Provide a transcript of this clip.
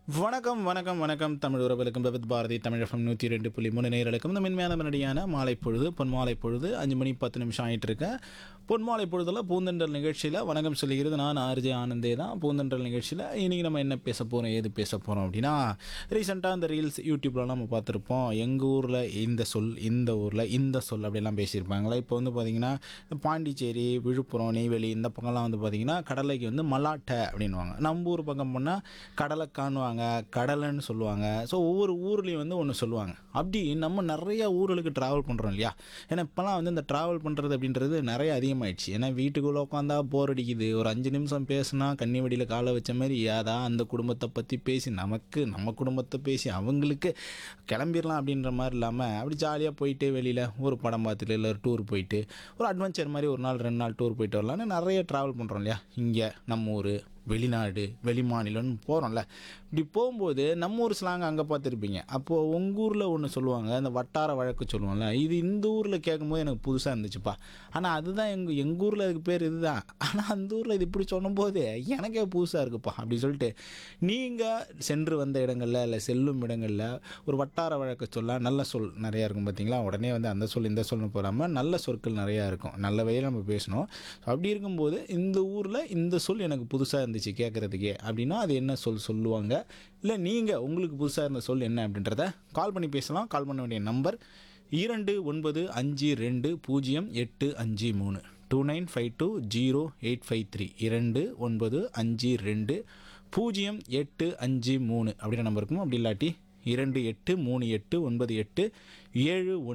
வணக்கம் வணக்கம் வணக்கம் தமிழ் உறவுகளுக்கும் விவித் பாரதி தமிழகம் நூற்றி ரெண்டு புள்ளி மூணு நேர்களுக்கும் இந்த மென்மையான மனடியான மாலை பொழுது பொன்மாலை பொழுது அஞ்சு மணி பத்து நிமிஷம் ஆகிட்டு இருக்கேன் பொன்மாலை பொழுதில் பூந்தென்றல் நிகழ்ச்சியில் வணக்கம் சொல்லுகிறது நான் ஆர்ஜே ஆனந்தே தான் பூந்தென்றல் நிகழ்ச்சியில் இன்றைக்கி நம்ம என்ன பேச போகிறோம் ஏது பேச போகிறோம் அப்படின்னா ரீசெண்டாக இந்த ரீல்ஸ் யூடியூப்லலாம் நம்ம பார்த்துருப்போம் எங்கள் ஊரில் இந்த சொல் இந்த ஊரில் இந்த சொல் அப்படிலாம் பேசியிருப்பாங்களே இப்போ வந்து பார்த்திங்கன்னா இந்த பாண்டிச்சேரி விழுப்புரம் நெய்வேலி இந்த பக்கம்லாம் வந்து பார்த்திங்கன்னா கடலைக்கு வந்து மலாட்டை அப்படின்வாங்க நம்ம ஊர் பக்கம் போனால் கடலை காணுவாங்க கடலைன்னு சொல்லுவாங்க ஸோ ஒவ்வொரு ஊர்லேயும் வந்து ஒன்று சொல்லுவாங்க அப்படி நம்ம நிறைய ஊர்களுக்கு ட்ராவல் பண்ணுறோம் இல்லையா ஏன்னா இப்போலாம் வந்து இந்த ட்ராவல் பண்ணுறது அப்படின்றது நிறைய அதிகமாயிடுச்சு ஏன்னா வீட்டுக்குள்ளே உட்காந்தா போர் அடிக்குது ஒரு அஞ்சு நிமிஷம் பேசுனா கன்னி வெடியில் காலை வச்ச மாதிரி ஏதா அந்த குடும்பத்தை பற்றி பேசி நமக்கு நம்ம குடும்பத்தை பேசி அவங்களுக்கு கிளம்பிடலாம் அப்படின்ற மாதிரி இல்லாமல் அப்படி ஜாலியாக போயிட்டு வெளியில் ஒரு படம் பார்த்துட்டு இல்லை ஒரு டூர் போயிட்டு ஒரு அட்வென்ச்சர் மாதிரி ஒரு நாள் ரெண்டு நாள் டூர் போயிட்டு வரலான்னு நிறைய ட்ராவல் பண்ணுறோம் இல்லையா இங்கே நம்ம ஊர் வெளிநாடு வெளிமாநிலம்னு போகிறோம்ல இப்படி போகும்போது நம்ம ஊர் ஸ்லாங் அங்கே பார்த்துருப்பீங்க அப்போது உங்கள் ஊரில் ஒன்று சொல்லுவாங்க அந்த வட்டார வழக்கு சொல்லுவோம்ல இது இந்த ஊரில் கேட்கும்போது எனக்கு புதுசாக இருந்துச்சுப்பா ஆனால் அதுதான் எங்கள் எங்கள் ஊரில் அதுக்கு பேர் இதுதான் ஆனால் அந்த ஊரில் இது இப்படி சொல்லும்போது எனக்கே புதுசாக இருக்குப்பா அப்படி சொல்லிட்டு நீங்கள் சென்று வந்த இடங்களில் இல்லை செல்லும் இடங்களில் ஒரு வட்டார வழக்கு சொல்ல நல்ல சொல் நிறையா இருக்கும் பார்த்தீங்களா உடனே வந்து அந்த சொல் இந்த சொல்னு போகாமல் நல்ல சொற்கள் நிறையா இருக்கும் நல்ல வகையில் நம்ம பேசணும் ஸோ அப்படி இருக்கும்போது இந்த ஊரில் இந்த சொல் எனக்கு புதுசாக இருந்துச்சு கேட்குறதுக்கே அப்படின்னா அது என்ன சொல் சொல்லுவாங்க இல்லை நீங்கள் உங்களுக்கு புதுசாக இருந்த சொல் என்ன அப்படின்றத கால் பண்ணி பேசலாம் கால் பண்ண வேண்டிய நம்பர் இரண்டு ஒன்பது அஞ்சு ரெண்டு பூஜ்ஜியம் எட்டு அஞ்சு மூணு two nine five two zero eight five three இரண்டு ஒன்பது அஞ்சு ரெண்டு பூஜ்ஜியம் எட்டு அஞ்சு மூணு அப்படின்ற நம்பர் இருக்கும் அப்படி இல்லாட்டி இரண்டு எட்டு மூணு எட்டு ஒன்பது எட்டு ஏழு ஒன்று